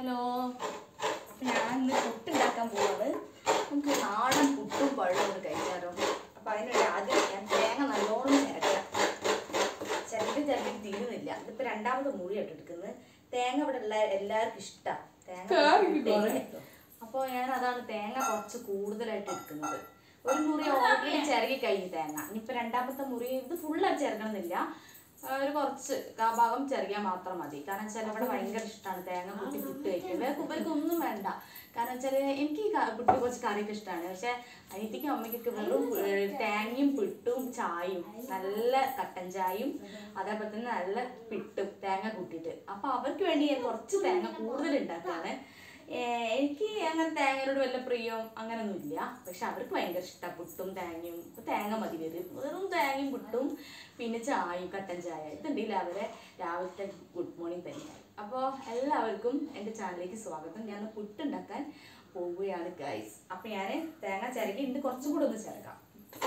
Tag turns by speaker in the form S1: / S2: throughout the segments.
S1: hello അപ്പൊ ഞാൻ ഇന്ന് പുട്ടുണ്ടാക്കാൻ പോവാണ് നമുക്ക് നാടൻ പുട്ടും പഴവും ഒന്ന് കഴിച്ചാലോ അപ്പൊ അതിനുവേണ്ടി ആദ്യം ഞാൻ തേങ്ങ നല്ലോണം ചിരക്കാം ചിരണ്ടി ചിരണ്ടി തീരുന്നില്ല ഇതിപ്പോ രണ്ടാമത് മുറിയായിട്ട് എടുക്കുന്നത് തേങ്ങ ഇവിടെ ഉള്ള എല്ലാവർക്കും ഇഷ്ടമാണ് തേങ്ങ അപ്പോൾ ഞാൻ അതാണ് തേങ്ങ കുറച്ച് കൂടുതലായിട്ട് എടുക്കുന്നത് ഒരു മുറി ഓൾറെഡി ചിരകി കഴിഞ്ഞു തേങ്ങ ഇനിയിപ്പോൾ രണ്ടാമത്തെ മുറി ഇത് ഫുള്ളായിട്ട് ചിരകണമെന്നില്ല ആ, ഒരു കുറച്ച് ആ ഭാഗം ചിരകിയാൽ മാത്രം മതി കാരണം വെച്ചാൽ ഇവിടെ ഭയങ്കര ഇഷ്ടമാണ് തേങ്ങ കുട്ടി പുട്ട് കഴിക്കുന്നത് കുബർക്ക് ഒന്നും വേണ്ട കാരണം വെച്ചാൽ എനിക്ക് ഈ ക- പുട്ട് കുറച്ച് കറിയൊക്കെ ഇഷ്ടമാണ് പക്ഷെ അനിയത്തിക്കും അമ്മയ്ക്കൊക്കെ വെറും ഏ, തേങ്ങയും പിട്ടും ചായയും നല്ല കട്ടൻ ചായയും അതേപോലെ തന്നെ നല്ല പിട്ടും തേങ്ങ കൂട്ടിയിട്ട് അപ്പൊ അവർക്ക് വേണ്ടി ഞാൻ കുറച്ച് തേങ്ങ കൂടുതൽ ഉണ്ടാക്കാണ് ഏർ എനിക്ക് അങ്ങനെ തേങ്ങയോട് വല്ല പ്രിയം അങ്ങനൊന്നുമില്ല പക്ഷെ അവർക്ക് ഭയങ്കര ഇഷ്ടമാണ് പുട്ടും തേങ്ങയും ഇപ്പൊ തേങ്ങ മതി വരും വെറും തേങ്ങയും പുട്ടും പിന്നെ ചായയും കട്ടൻ ചായ ഇതുണ്ടെങ്കിൽ അവരെ രാവിലത്തെ ഗുഡ് മോർണിംഗ് തന്നെയാണ് അപ്പോൾ എല്ലാവർക്കും എൻ്റെ ചാനലിലേക്ക് സ്വാഗതം ഞാൻ പുട്ടുണ്ടാക്കാൻ പോവുകയാണ് ഗൈസ് അപ്പം ഞാൻ തേങ്ങ ചിരകി ഉണ്ട് കുറച്ചും കൂടെ ഒന്ന് ചിരകാം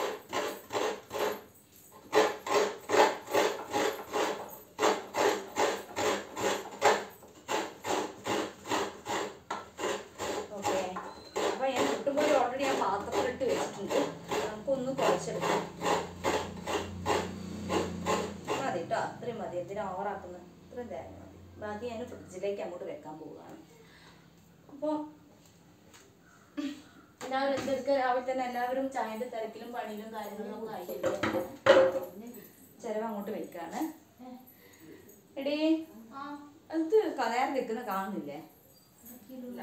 S1: ഓക്കെ അപ്പോൾ ഞാൻ പുട്ടുംപൊടി ഓൾറെഡി ഞാൻ പാത്രത്തിലിട്ട് വെച്ചിട്ടുണ്ട് നമുക്കൊന്ന് കുഴച്ചെടുക്കാം മതി കേട്ടോ അത്രയും മതി എന്തിനാ ഓവറാക്കുന്നത് ഇത്രയും തേങ്ങ മതി ബാക്കി ഞാൻ ഫ്രിഡ്ജിലേക്ക് അങ്ങോട്ട് വെക്കാൻ പോവുകയാണ് അപ്പോൾ എല്ലാവരും എന്തെടുക്കുക രാവിലെ തന്നെ എല്ലാവരും ചായൻ്റെ തിരക്കിലും പണിയിലും കാര്യങ്ങളിലും ഒക്കെ ആയില്ലേ ചിലവ് അങ്ങോട്ട് വെക്കാണ് എടീ അത് കലയാറ് വെക്കുന്ന കാണുന്നില്ലേ ഇല്ല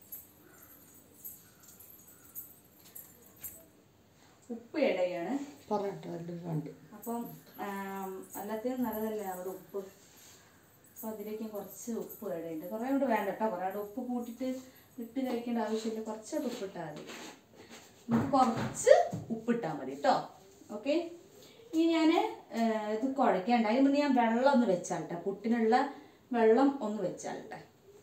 S1: ഉപ്പ് ഇടയാണ്
S2: പറഞ്ഞിട്ട് അതിൽ കണ്ട്
S1: അപ്പം ആം, എല്ലാത്തിനും നല്ലതല്ലേ നമ്മുടെ ഉപ്പ് അപ്പോൾ അതിലേക്ക് കുറച്ച് ഉപ്പ് ഇടയുണ്ട് കുറേ കൂടെ വേണ്ട കേട്ടോ കുറേ കൂടെ ഉപ്പ് കൂട്ടിയിട്ട് ഇട്ട് കഴിക്കേണ്ട ആവശ്യമില്ല കുറച്ചുകൂടെ ഉപ്പിട്ടാൽ മതി നമുക്ക് കുറച്ച് ഉപ്പിട്ടാൽ മതി കേട്ടോ ഓക്കെ ഇനി ഞാൻ ഇത് കുഴയ്ക്കേണ്ട അതിന് മുന്നേ ഞാൻ വെള്ളം ഒന്ന് വെച്ചാട്ടെ പുട്ടിനുള്ള വെള്ളം ഒന്ന് വെച്ചാട്ടെ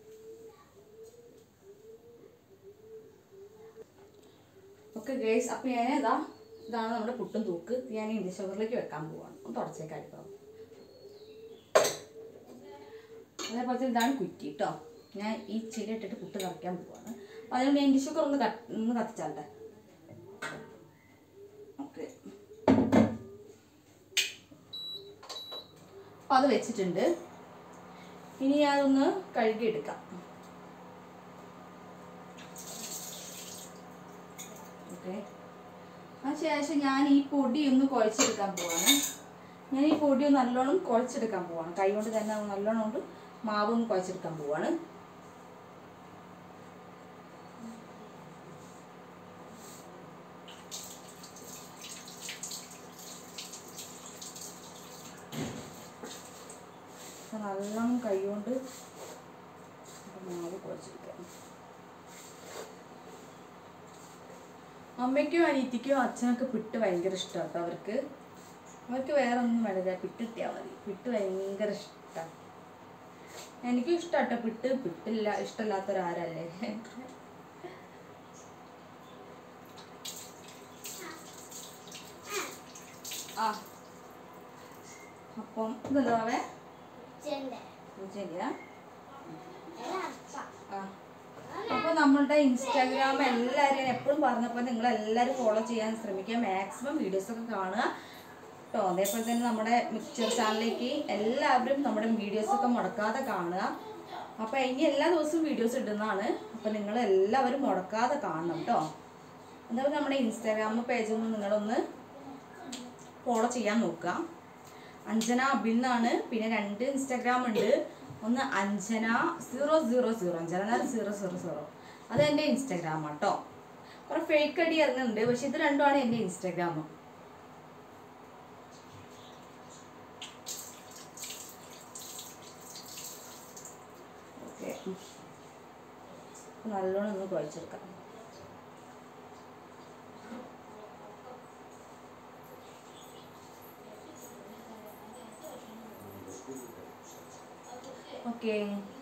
S1: ഓക്കെ ഗേസ് അപ്പോൾ ഞാൻ ഇതാ ഇതാണ് നമ്മുടെ പുട്ടും തൂക്ക് ഇത് ഞാൻ ഇൻഡി ഷുഗറിലേക്ക് വെക്കാൻ പോവാണ് ഒന്ന് തുടച്ചേക്കാടിപ്പം അതേപോലെ തന്നെ ഇതാണ് കുറ്റി കേട്ടോ ഞാൻ ഈ ചില ഇട്ടിട്ട് പുട്ട് നിറയ്ക്കാൻ പോവാണ് അപ്പോൾ അതിനുകൊണ്ട് ഞാൻ ഇൻഡി ഷുഗർ ഒന്ന് കത്ത് ഒന്ന് കത്തിച്ചാട്ടെ ഓക്കെ അപ്പോൾ അത് വെച്ചിട്ടുണ്ട് ഇനി അതൊന്ന് കഴുകിയെടുക്കാം ഓക്കെ അതിനുശേഷം ഞാൻ ഈ പൊടി ഒന്ന് കുഴച്ചെടുക്കാൻ പോവാണ് ഞാൻ ഈ പൊടി ഒന്ന് നല്ലോണം കുഴച്ചെടുക്കാൻ പോവാണ് കൈ കൊണ്ട് തന്നെ ഒന്ന് നല്ലോണം കൊണ്ട് മാവ് ഒന്ന് കുഴച്ചെടുക്കാൻ പോവാണ് അപ്പൊ നല്ലോണം കൈ കൊണ്ട് മാവ് കുഴച്ചെടുക്കാം അമ്മയ്ക്കും അനിയത്തിക്കും അച്ഛനൊക്കെ പിട്ട് ഭയങ്കര ഇഷ്ടമാണ് കേട്ടോ അവർക്ക് അവർക്ക് വേറെ ഒന്നും വേണ്ടില്ല പിട്ട് കിട്ടിയാൽ മതി പിട്ട് ഭയങ്കര ഇഷ്ടമാണ് എനിക്കും ഇഷ്ടമാണ് കേട്ടോ പിട്ട് പിട്ടില്ല ഇഷ്ടമില്ലാത്തൊരാരല്ലേ ആ അപ്പം ഇതെന്താവേ പൂജയില്ല ആ അപ്പൊ നമ്മളുടെ ഇൻസ്റ്റാഗ്രാം എല്ലാവരും എപ്പോഴും പറഞ്ഞപ്പോൾ നിങ്ങൾ എല്ലാവരും ഫോളോ ചെയ്യാൻ ശ്രമിക്കുക മാക്സിമം വീഡിയോസ് ഒക്കെ കാണുക കേട്ടോ അതേപോലെ തന്നെ നമ്മുടെ മിക്ചർ ചാനലിലേക്ക് എല്ലാവരും നമ്മുടെ വീഡിയോസ് ഒക്കെ മുടക്കാതെ കാണുക അപ്പൊ ഇനി എല്ലാ ദിവസവും വീഡിയോസ് ഇടുന്നതാണ് അപ്പൊ നിങ്ങൾ എല്ലാവരും മുടക്കാതെ കാണണം കേട്ടോ അതേപോലെ നമ്മുടെ ഇൻസ്റ്റാഗ്രാം പേജൊന്ന് നിങ്ങളൊന്ന് ഫോളോ ചെയ്യാൻ നോക്കുക അഞ്ജന അബിൽ എന്നാണ് പിന്നെ രണ്ട് ഇൻസ്റ്റാഗ്രാം ഉണ്ട് ഒന്ന് Anjana zero zero zero Anjana zero zero zero അത് എൻ്റെ ഇൻസ്റ്റാഗ്രാം കേട്ടോ കുറെ ഫേക്ക് അടി ഇറങ്ങുന്നുണ്ട് പക്ഷെ ഇത് രണ്ടുമാണ് എൻ്റെ ഇൻസ്റ്റാഗ്രാം ഓക്കെ നല്ലോണം ഒന്ന് കുഴച്ചെടുക്കാം ഓക്കെ